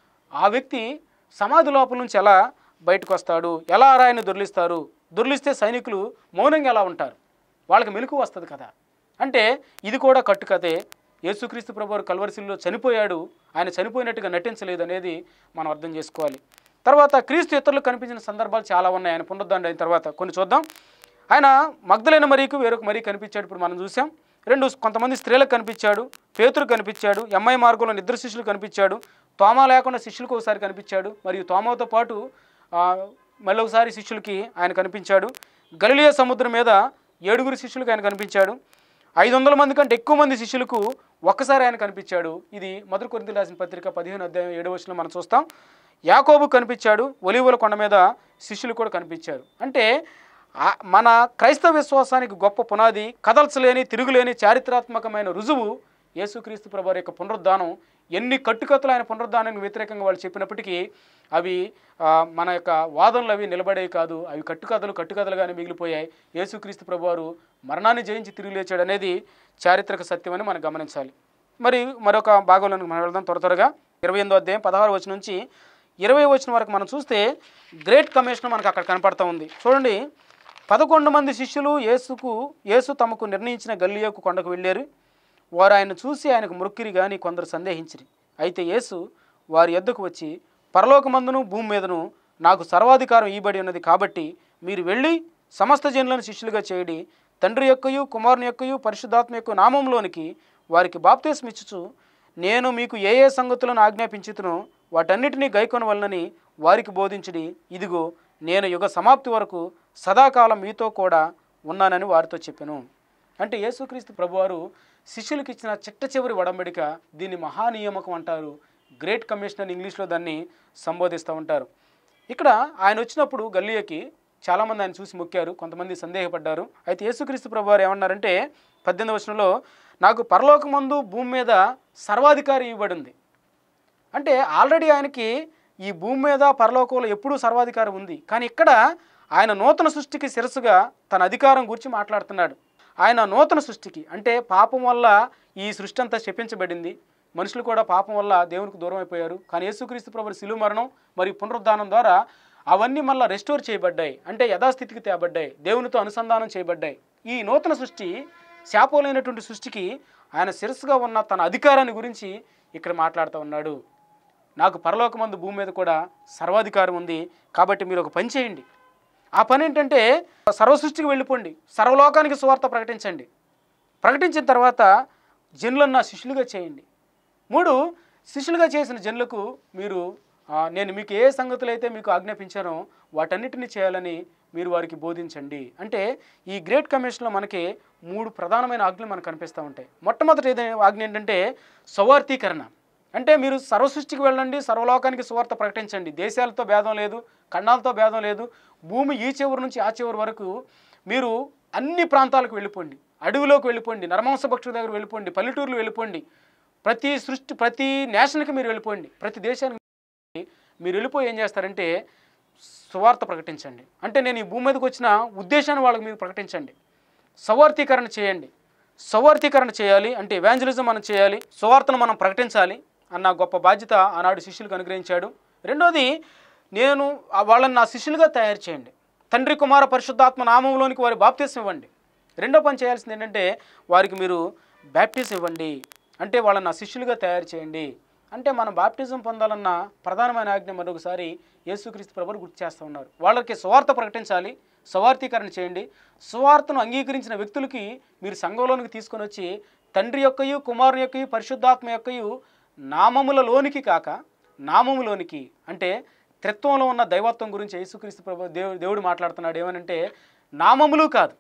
ఆ వ్యక్తి సమాధి లోపల నుంచి ఎలా బయటకు వస్తాడు ఎలా రాయిని దొర్లిస్తారు దొర్లిస్తే సైనికులు మౌనంగా ఎలా ఉంటారు వాళ్ళకి మెలకు వస్తుంది కదా అంటే ఇది కూడా కట్టుకథే యేసుక్రీస్తు ప్రభు కల్వరిశిల్లో చనిపోయాడు ఆయన చనిపోయినట్టుగా నటించలేదు అనేది మనం అర్థం చేసుకోవాలి తర్వాత క్రీస్తు ఇతరులకు కనిపించిన సందర్భాలు చాలా ఉన్నాయి ఆయన పునరుద్ధరణ అయిన తర్వాత కొన్ని చూద్దాం ఆయన మగ్ధులైన మరీకు వేరొక మరీ కనిపించాడు ఇప్పుడు మనం చూసాం రెండు కొంతమంది స్త్రీలకు కనిపించాడు పేతురు కనిపించాడు ఎంఐ మార్గంలో ఇద్దరు శిష్యులు కనిపించాడు తోమ లేకుండా శిష్యులకు ఒకసారి కనిపించాడు మరియు తోమతో పాటు ఆ, మళ్ళీ ఒకసారి శిష్యులకి ఆయన కనిపించాడు గలిలియ సముద్రం మీద ఏడుగురు శిష్యులకు ఆయన కనిపించాడు ఐదు వందల మంది కంటే ఎక్కువ మంది శిష్యులకు ఒక్కసారి ఆయన కనిపించాడు ఇది మొదటి కొరింథీ రాసిన పత్రిక పదిహేను అధ్యాయం ఏడవ వచనంలో మనం చూస్తాం యాకోబు కనిపించాడు ఒలివుల కొండ మీద శిష్యులు కూడా కనిపించారు అంటే ఆ- మన క్రైస్తవ విశ్వాసానికి గొప్ప పునాది కదల్చలేని తిరుగులేని చారిత్రాత్మకమైన రుజువు యేసుక్రీస్తు ప్రభు యొక్క పునరుద్ధానం ఎన్ని కట్టుకథలు ఆయన పునరుద్ధానానికి వ్యతిరేకంగా వాళ్ళు చెప్పినప్పటికీ అవి ఆ, మన యొక్క వాదనలు అవి నిలబడేవి కాదు అవి కట్టుకథలు కట్టుకథలుగానే మిగిలిపోయాయి యేసుక్రీస్తు ప్రభువారు మరణాన్ని జయించి తిరిగి లేచాడు అనేది చారిత్రక సత్యమని మనం గమనించాలి మరి మరొక భాగంలోకి మనం వెళ్దాం త్వర త్వరగా ఇరవై ఎనిమిదో అధ్యాయం పదహారు వచ్చిన నుంచి ఇరవై వచ్చిన వరకు మనం చూస్తే గ్రేట్ కమిషన్ మనకు అక్కడ కనపడతా ఉంది చూడండి పదకొండు మంది శిష్యులు యేసుకు యేసు తమకు నిర్ణయించిన గల్లియోకు కొండకు వెళ్ళారు వారు ఆయన చూసి ఆయనకు మృక్కిరి గాని కొందరు సందేహించిరి అయితే యేసు వారి యొద్దకు వచ్చి పరలోకమందును భూమి మీదను నాకు సర్వాధికారం ఇవ్వబడి ఉన్నది కాబట్టి మీరు వెళ్ళి సమస్త జనులను శిష్యులుగా చేయడి తండ్రి యొక్కయు కుమారుని యొక్కయు పరిశుద్ధాత్మ యొక్క నామంలోనికి వారికి బాప్తీసం ఇచ్చుచు నేను మీకు ఏ ఏ సంగతులను ఆజ్ఞాపించుతునో వాటన్నిటినీ గైకొనవలనని వారికి బోధించుడి ఇదిగో నేను యుగ సమాప్తి వరకు సదాకాలం మీతో కూడా ఉన్నానని వారితో చెప్పాను అంటే యేసుక్రీస్తు ప్రభువారు శిష్యులకు ఇచ్చిన చిట్ట చివరి వడంబడిక దీన్ని మహానియామకం అంటారు గ్రేట్ కమిషన్ అని ఇంగ్లీష్లో దాన్ని సంబోధిస్తూ ఉంటారు ఇక్కడ ఆయన వచ్చినప్పుడు గల్లియకి చాలామంది ఆయన చూసి మొక్కారు కొంతమంది సందేహపడ్డారు అయితే యేసుక్రీస్తు ప్రభువారు ఏమన్నారంటే పద్దెనిమిది వచనంలో నాకు పరలోకమందు భూమి మీద సర్వాధికారి ఇవ్వబడింది అంటే ఆల్రెడీ ఆయనకి ఈ భూమి మీద పరలోకంలో ఎప్పుడూ సర్వాధికారం ఉంది కానీ ఇక్కడ ఆయన నూతన సృష్టికి శిరస్సుగా తన అధికారం గురించి మాట్లాడుతున్నాడు ఆయన నూతన సృష్టికి అంటే పాపం వల్ల ఈ సృష్టి అంతా శపించబడింది మనుషులు కూడా పాపం వల్ల దేవునికి దూరం అయిపోయారు కానీ యేసుక్రీస్తు ప్రభు శిలువ మరణం మరియు పునరుద్ధానం ద్వారా అవన్నీ మళ్ళీ రెస్టోర్ చేయబడ్డాయి అంటే యథాస్థితికి తేబడ్డాయి దేవునితో అనుసంధానం చేయబడ్డాయి ఈ నూతన సృష్టి శాపంలేనటువంటి సృష్టికి ఆయన శిరస్సుగా ఉన్న తన అధికారాన్ని గురించి ఇక్కడ మాట్లాడుతూ ఉన్నాడు నాకు పరలోకమందు భూమి మీద కూడా సర్వాధికారం ఉంది కాబట్టి మీరు ఒక పని చేయండి ఆ పని ఏంటంటే సర్వ సృష్టికి వెళ్ళిపోండి సర్వలోకానికి సువార్త ప్రకటించండి ప్రకటించిన తర్వాత జనులను నా శిష్యులుగా చేయండి మూడు శిష్యులుగా చేసిన జనులకు మీరు ఆ, నేను మీకు ఏ సంగతులు అయితే మీకు ఆజ్ఞాపించానో వాటన్నిటిని చేయాలని మీరు వారికి బోధించండి అంటే ఈ గ్రేట్ కమిషన్లో మనకి మూడు ప్రధానమైన ఆజ్ఞలు మనకు కనిపిస్తూ ఉంటాయి మొట్టమొదటి ఏదైనా ఆజ్ఞ ఏంటంటే సౌవార్థీకరణ అంటే మీరు సర్వసృష్టికి వెళ్ళండి సర్వలోకానికి సువార్త ప్రకటించండి దేశాలతో భేదం లేదు ఖండాలతో భేదం లేదు భూమి ఈ చివరి నుంచి ఆ చివరి వరకు మీరు అన్ని ప్రాంతాలకు వెళ్ళిపోండి అడవిలోకి వెళ్ళిపోండి నరమాంస భక్షుల దగ్గర వెళ్ళిపోండి పల్లెటూర్లు వెళ్ళిపోండి ప్రతి సృష్టి ప్రతి నేషన్కి మీరు వెళ్ళిపోండి ప్రతి దేశానికి మీరు వెళ్ళిపోయి ఏం చేస్తారంటే సువార్త ప్రకటించండి అంటే నేను ఈ భూమి మీదకి వచ్చిన ఉద్దేశాన్ని వాళ్ళకి మీరు ప్రకటించండి సవార్థీకరణ చేయండి సవార్థీకరణ చేయాలి అంటే ఎవాంజలిజం మనం చేయాలి సువార్తను మనం ప్రకటించాలి అన్న గొప్ప బాధ్యత ఆనాడు శిష్యులకు అనుగ్రహించాడు రెండోది నేను ఆ వాళ్ళని నా శిష్యులుగా తయారు చేయండి తండ్రి కుమార పరిశుద్ధాత్మ నామంలోనికి వారి బాప్తీసం ఇవ్వండి రెండో పని చేయాల్సింది ఏంటంటే వారికి మీరు బ్యాప్టిజం ఇవ్వండి అంటే వాళ్ళని నా శిష్యులుగా తయారు చేయండి అంటే మనం బాప్టిజం పొందాలన్న ప్రధానమైన ఆజ్ఞ మరొకసారి యేసుక్రీస్తు ప్రభులు గుర్తు చేస్తూ ఉన్నారు వాళ్ళకి సువార్త ప్రకటించాలి సువార్థీకరణ చేయండి సువార్తను అంగీకరించిన వ్యక్తులకి మీరు సంఘంలోనికి తీసుకొని వచ్చి తండ్రి యొక్కయు కుమారుని యొక్కయు పరిశుద్ధాత్మ యొక్కయు నామములలోనికి కాక నామములోనికి అంటే త్రిత్వంలో ఉన్న దైవత్వం గురించి యేసుక్రీస్తు ప్రభు దేవుడు దేవుడు మాట్లాడుతున్నాడు ఏమనంటే నామములు కాదు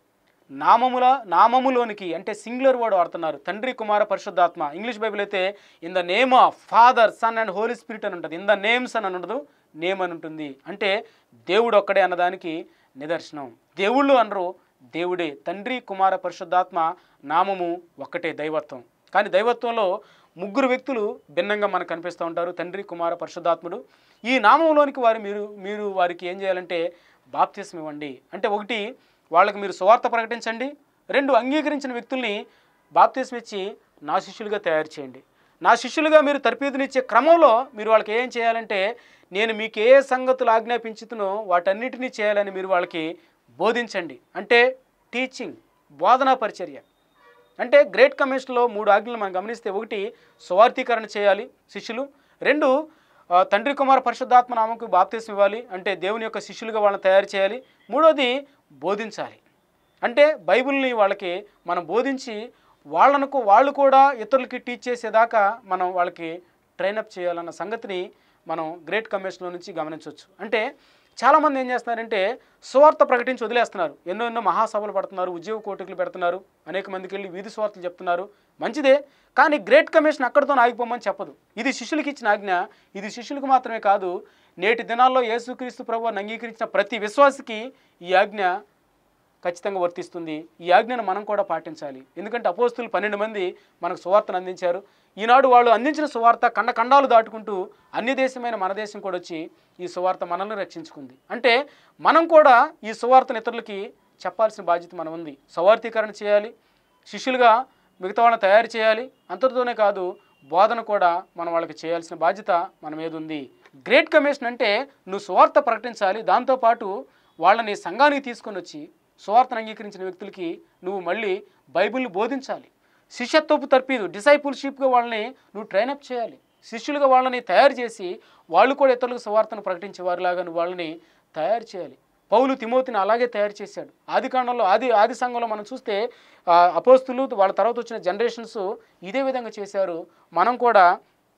నామముల నామములోనికి అంటే సింగులర్ వర్డ్ వాడుతున్నారు తండ్రి కుమార పరిశుద్ధాత్మ ఇంగ్లీష్ బైబిల్ అయితే in the name of Father Son and Holy Spirit అని ఉంటుంది ఇన్ ద నేమ్స్ అని ఉండదు నేమ్ అని ఉంటుంది అంటే దేవుడు ఒక్కడే అన్నదానికి నిదర్శనం దేవుళ్ళు అనరు దేవుడే తండ్రి కుమార పరిశుద్ధాత్మ నామము ఒక్కటే దైవత్వం కానీ దైవత్వంలో ముగ్గురు వ్యక్తులు భిన్నంగా మనకు కనిపిస్తూ ఉంటారు తండ్రి కుమార పరిశుద్ధాత్ముడు ఈ నామంలోనికి వారు మీరు మీరు వారికి ఏం చేయాలంటే బాప్తిస్మ ఇవ్వండి అంటే ఒకటి వాళ్ళకి మీరు సువార్త ప్రకటించండి రెండు అంగీకరించిన వ్యక్తుల్ని బాప్తిస్మ ఇచ్చి నా శిష్యులుగా తయారు చేయండి నా శిష్యులుగా మీరు తర్పీదునిచ్చే క్రమంలో మీరు వాళ్ళకి ఏం చేయాలంటే నేను మీకు ఏ సంగతులు ఆజ్ఞాపించుతునో వాటన్నిటినీ చేయాలని మీరు వాళ్ళకి బోధించండి అంటే టీచింగ్ బోధనా పరిచర్య అంటే గ్రేట్ కమిషన్లో మూడు ఆజ్ఞలు మనం గమనిస్తే ఒకటి స్వార్థీకరణ చేయాలి శిష్యులు రెండు ఆ, తండ్రి కుమార పరిశుద్ధాత్మ నామకు బాప్తీసం ఇవ్వాలి అంటే దేవుని యొక్క శిష్యులుగా వాళ్ళని తయారు చేయాలి మూడోది బోధించాలి అంటే బైబిల్ని వాళ్ళకి మనం బోధించి వాళ్ళకు వాళ్ళు కూడా ఇతరులకి టీచ్ చేసేదాకా మనం వాళ్ళకి ట్రైనప్ చేయాలన్న సంగతిని మనం గ్రేట్ కమిషన్లో నుంచి గమనించవచ్చు అంటే చాలామంది ఏం చేస్తున్నారంటే సువార్త ప్రకటించి వదిలేస్తున్నారు ఎన్నో ఎన్నో మహాసభలు పడుతున్నారు ఉద్యోగ కోటికలు పెడుతున్నారు అనేక మందికి వెళ్ళి వీధి స్వార్థలు చెప్తున్నారు మంచిదే కానీ గ్రేట్ కమిషన్ అక్కడితో ఆగిపోమని చెప్పదు ఇది శిష్యులకి ఇచ్చిన ఆజ్ఞ ఇది శిష్యులకు మాత్రమే కాదు నేటి దినాల్లో యేసుక్రీస్తు ప్రభువుని అంగీకరించిన ప్రతి విశ్వాసికి ఈ ఆజ్ఞ ఖచ్చితంగా వర్తిస్తుంది ఈ ఆజ్ఞను మనం కూడా పాటించాలి ఎందుకంటే అపోస్తులు పన్నెండు మంది మనకు సువార్తను అందించారు ఈనాడు వాళ్ళు అందించిన సువార్త ఖండ ఖండాలు దాటుకుంటూ అన్ని దేశమైన మన దేశం కూడా వచ్చి ఈ సువార్త మనల్ని రక్షించుకుంది అంటే మనం కూడా ఈ సువార్తను ఇతరులకి చెప్పాల్సిన బాధ్యత మనం ఉంది సువార్థీకరణ చేయాలి శిష్యులుగా మిగతా వాళ్ళని తయారు చేయాలి అంతటితోనే కాదు బోధన కూడా మనం వాళ్ళకి చేయాల్సిన బాధ్యత మన మీద ఉంది గ్రేట్ కమిషన్ అంటే నువ్వు సువార్త ప్రకటించాలి దాంతోపాటు వాళ్ళని సంఘానికి తీసుకొని వచ్చి సువార్తను అంగీకరించిన వ్యక్తులకి నువ్వు మళ్ళీ బైబిల్ని బోధించాలి శిష్యత్వపు తర్పీదు డిసైపుల్షిప్గా వాళ్ళని నువ్వు ట్రైనప్ చేయాలి శిష్యులుగా వాళ్ళని తయారు చేసి వాళ్ళు కూడా ఇతరులకు సువార్తను ప్రకటించే వారిలాగా నువ్వు వాళ్ళని తయారు చేయాలి పౌలు తిమోతిని అలాగే తయారు చేశాడు ఆది కాండంలో ఆది ఆది సంఘంలో మనం చూస్తే ఆ, అపోస్తులు వాళ్ళ తర్వాత వచ్చిన జనరేషన్స్ ఇదే విధంగా చేశారు మనం కూడా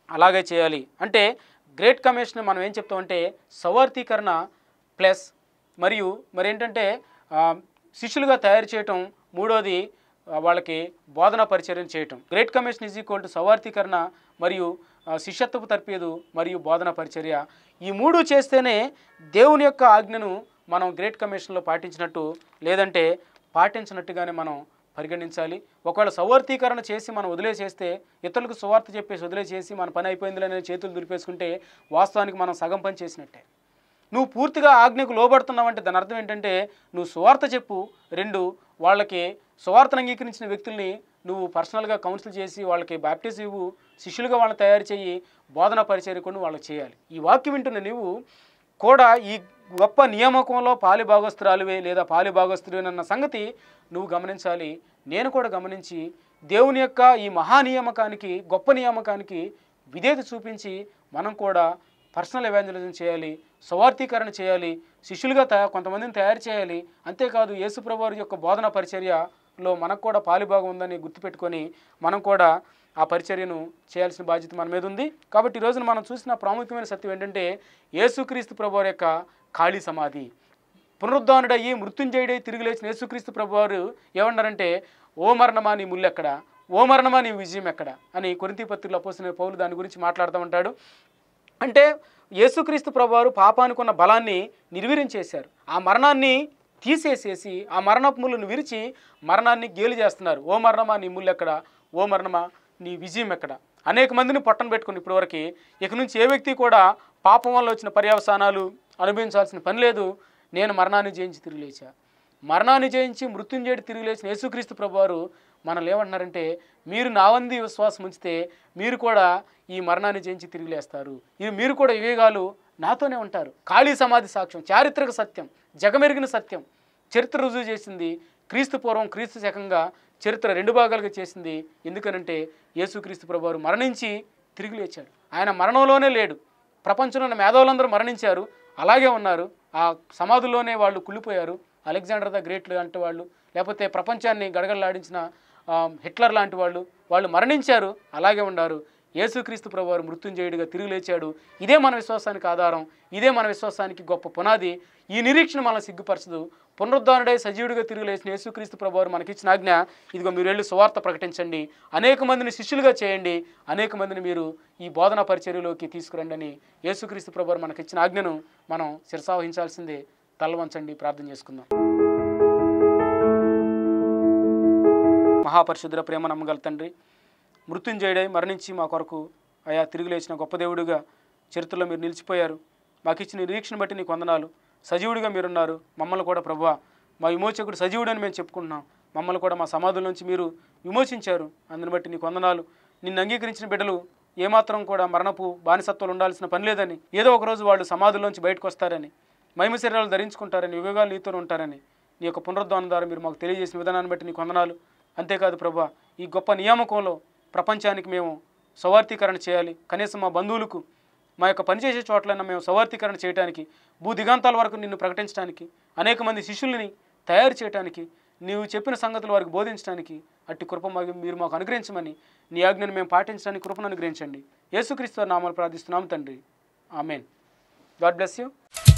అలాగే చేయాలి అంటే గ్రేట్ కమిషన్ మనం ఏం చెప్తామంటే సవర్తీకరణ ప్లస్ మరియు మరి ఏంటంటే ఆ, శిష్యులుగా తయారు చేయటం మూడోది ఆ, వాళ్ళకి బోధనా పరిచర్యం చేయటం Great Commission is equal to సవార్థీకరణ మరియు ఆ, శిష్యత్వపు తర్పేదు మరియు బోధన పరిచర్య ఈ మూడు చేస్తేనే దేవుని యొక్క ఆజ్ఞను మనం గ్రేట్ కమిషన్లో పాటించినట్టు లేదంటే పాటించినట్టుగానే మనం పరిగణించాలి ఒకవేళ సవర్తీకరణ చేసి మనం వదిలేసేస్తే ఇతరులకు సువార్త చెప్పేసి వదిలేసేసి మన పని అయిపోయిందిలే చేతులు దులిపేసుకుంటే వాస్తవానికి మనం సగం పని చేసినట్టే నువ్వు పూర్తిగా ఆజ్ఞకు లోబడుతున్నావంటే దాని అర్థం ఏంటంటే నువ్వు సువార్త చెప్పు రెండు వాళ్ళకి సువార్తను అంగీకరించిన వ్యక్తుల్ని నువ్వు పర్సనల్గా కౌన్సిల్ చేసి వాళ్ళకి బ్యాప్టిజం ఇవ్వు శిష్యులుగా వాళ్ళని తయారు చేయి బోధన పరిచర్య కూడా వాళ్ళకి చేయాలి ఈ వాక్యం వింటున్న నీవు కూడా ఈ గొప్ప నియామకంలో పాలి భాగస్తురాలువే లేదా పాలి భాగస్తుడివే సంగతి నువ్వు గమనించాలి నేను కూడా గమనించి దేవుని యొక్క ఈ మహానియామకానికి గొప్ప నియామకానికి విధేయత చూపించి మనం కూడా పర్సనల్ ఎవాంజలిజం చేయాలి స్వార్థీకరణ చేయాలి శిష్యులుగా తయా కొంతమందిని తయారు చేయాలి అంతేకాదు యేసుప్రభు వారి యొక్క బోధన పరిచర్యలో మనకు కూడా పాలిభాగం ఉందని గుర్తుపెట్టుకొని మనం కూడా ఆ పరిచర్యను చేయాల్సిన బాధ్యత మన మీద ఉంది కాబట్టి ఈ రోజున మనం చూసిన ప్రాముఖ్యమైన సత్యం ఏంటంటే యేసుక్రీస్తు ప్రభు వారి యొక్క ఖాళీ సమాధి పునరుద్ధానుడయ్యి మృత్యుంజయుడై తిరిగి లేచిన యేసుక్రీస్తు ప్రభు వారు ఏమన్నారంటే ఓ మరణమా నీ ముళ్ళు ఎక్కడ ఓ మరణమా నీ విజయం ఎక్కడ అని కొరింతి పత్రికలో పోసిన పౌలు దాని గురించి మాట్లాడుతూ ఉంటాడు అంటే యేసుక్రీస్తు ప్రభువారు పాపానికి ఉన్న బలాన్ని నిర్వీర్యం ఆ మరణాన్ని తీసేసేసి ఆ మరణపు ముళ్ళను విరిచి మరణాన్ని గేలు చేస్తున్నారు ఓ మరణమా నీ ముళ్ళు ఎక్కడ ఓ మరణమా నీ విజయం ఎక్కడ అనేక మందిని పొట్టన పెట్టుకుని ఇప్పటివరకు ఇక నుంచి ఏ వ్యక్తి కూడా పాపం వల్ల వచ్చిన పర్యవసానాలు అనుభవించాల్సిన పని లేదు నేను మరణాన్ని జయించి తిరిగి లేచా మరణాన్ని జయించి మృత్యుంజేటి తిరిగి లేచిన యేసుక్రీస్తు ప్రభువారు మనల్ని ఏమంటున్నారంటే మీరు నా వంది విశ్వాసం ఉంచితే మీరు కూడా ఈ మరణాన్ని జయించి తిరిగి లేస్తారు ఇవి మీరు కూడా వివేగాలు నాతోనే ఉంటారు ఖాళీ సమాధి సాక్ష్యం చారిత్రక సత్యం జగమెరిగిన సత్యం చరిత్ర రుజువు చేసింది క్రీస్తు పూర్వం క్రీస్తు శకంగా చరిత్ర రెండు భాగాలుగా చేసింది ఎందుకనంటే యేసుక్రీస్తు ప్రభువారు మరణించి తిరిగి లేచాడు ఆయన మరణంలోనే లేడు ప్రపంచంలో ఉన్న మేధావులందరూ మరణించారు అలాగే ఉన్నారు ఆ సమాధుల్లోనే వాళ్ళు కుళ్ళిపోయారు అలెగ్జాండర్ ద గ్రేట్ లాంటి వాళ్ళు లేకపోతే ప్రపంచాన్ని గడగడలాడించిన ఆ, హిట్లర్ లాంటి వాళ్ళు వాళ్ళు మరణించారు అలాగే ఉన్నారు యేసుక్రీస్తు ప్రభువారు మృత్యుంజయుడిగా తిరిగి లేచాడు ఇదే మన విశ్వాసానికి ఆధారం ఇదే మన విశ్వాసానికి గొప్ప పునాది ఈ నిరీక్షణ మనం సిగ్గుపరచదు పునరుద్ధానుడై సజీవుడిగా తిరిగి లేచిన యేసుక్రీస్తు ప్రభువారు మనకిచ్చిన ఆజ్ఞ ఇదిగో మీరు వెళ్ళి సువార్త ప్రకటించండి అనేక మందిని శిష్యులుగా చేయండి అనేక మందిని మీరు ఈ బోధనా పరిచర్యలోకి తీసుకురండి అని యేసుక్రీస్తు ప్రభువారు మనకిచ్చిన ఆజ్ఞను మనం శిరసావహించాల్సిందే తల వంచండి ప్రార్థన చేసుకుందాం మహాపరిశుద్ర ప్రేమ నమ్మగల తండ్రి మృత్యుంజయుడై మరణించి మా కొరకు అయా తిరిగి లేచిన గొప్ప దేవుడిగా చరిత్రలో మీరు నిలిచిపోయారు మాకు ఇచ్చిన నిరీక్షణ బట్టి నీకు వందనాలు సజీవుడిగా మీరున్నారు మమ్మల్ని కూడా ప్రభువా మా విమోచకుడు సజీవుడని మేము చెప్పుకుంటున్నాం మమ్మల్ని కూడా మా సమాధుల నుంచి మీరు విమోచించారు అందుని బట్టి నీకు వందనాలు నిన్ను అంగీకరించిన బిడ్డలు ఏమాత్రం కూడా మరణపు బానిసత్వాలు ఉండాల్సిన పని లేదని ఏదో ఒక రోజు వాళ్ళు సమాధుల్లోంచి బయటకు వస్తారని మహిమ శరీరాలు ధరించుకుంటారని యుగాలు నీతో ఉంటారని నీ యొక్క పునరుద్ధానం ద్వారా మీరు మాకు తెలియజేసిన విధానాన్ని బట్టి నీకు వందనాలు అంతేకాదు ప్రభా ఈ గొప్ప నియామకంలో ప్రపంచానికి మేము సవార్థీకరణ చేయాలి కనీసం మా బంధువులకు మా యొక్క పనిచేసే చోట్లైనా మేము సవార్థీకరణ చేయడానికి భూ దిగాంతాల వరకు నిన్ను ప్రకటించడానికి అనేక మంది శిష్యుల్ని తయారు చేయడానికి నీవు చెప్పిన సంగతులు వారికి బోధించడానికి అట్టి కృప మాకు మీరు మాకు అనుగ్రహించమని నీ ఆజ్ఞను మేము పాటించడానికి కృపను అనుగ్రహించండి యేసుక్రీస్తు నామాలు ప్రార్థిస్తున్నాము తండ్రి ఆమెన్ గాడ్ బ్లెస్ యూ